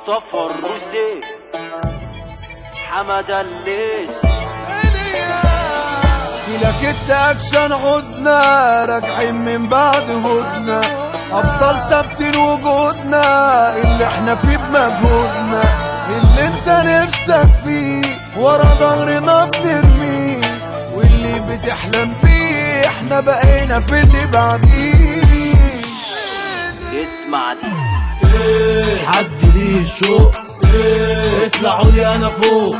مصطفى الروسي حمد الليث لك انت اكشن عدنا راجعين من بعد هدنا ابطال ثابتين وجودنا اللي احنا فيه بمجهودنا اللي انت نفسك فيه ورا ظهرنا بنرميه واللي بتحلم بيه احنا بقينا في اللي بعديه اسمع دي حد ليه الشوق اطلعوا لي انا فوق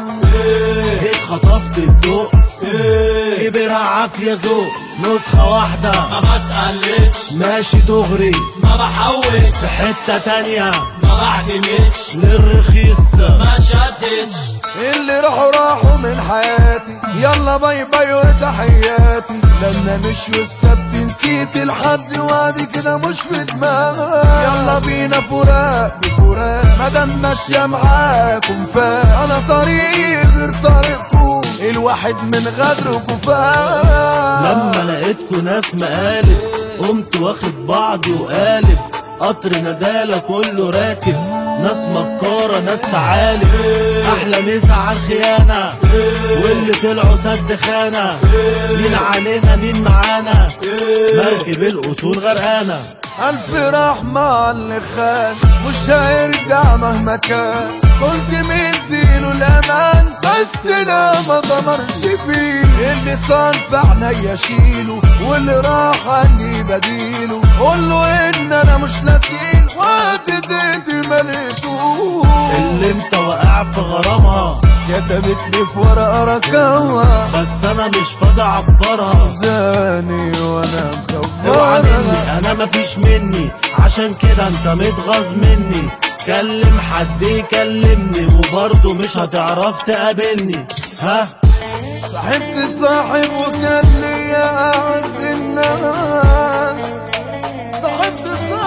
اتخطفت الضوء كبرها عافية ذوق نسخة واحدة ما بتقلدش ماشي دغري ما بحوش في حتة تانية ما بعتمدش للرخيص ما شدتش اللي راحوا راحوا من حياتي يلا باي باي وتحياتي لما مش والسبت نسيت الحد وادي كده مش في دماغي يلا بينا فراق بفراق مادام ماشية معاكم فاق انا طريقي غير طريقكم الواحد من غدركم فاق لما لقيتكوا ناس مقالب قمت واخد بعضي وقالب قطر ندالة كله راكب ناس مكارة ناس تعالب أحلى مسا على الخيانة واللي طلعوا سد خانة مين علينا مين معانا مركب الأصول غرقانة ألف رحمة على اللي خان مش هيرجع مهما كان كنت مديله الأمان بس لا ما ضمرش فيه اللي صار في عينيا شيله واللي راح عني بديله قول له إن أنا مش ناسين وقت اديتي مليتوه اللي انت واقع في غرامها كتبت لي في ورقة رقمها بس أنا مش فاضي أعبرها زاني وأنا اوعى مكبرها مني انا مفيش مني عشان كده انت متغاظ مني كلم حد يكلمني وبرضه مش هتعرف تقابلني ها صاحبت صاحب وكان ليا أعز الناس صاحبت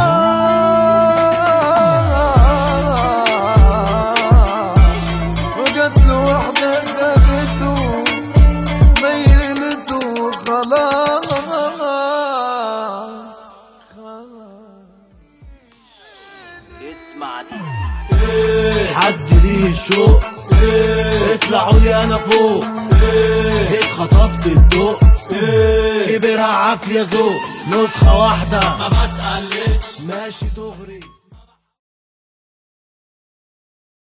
صاحب وجات له واحدة خدته ميلته خلاص اسمع دي حد ليه الشوق اطلعوا لي انا فوق اتخطفت الضوء كبرها عافية ذوق نسخة واحدة ما بتقلدش ماشي دغري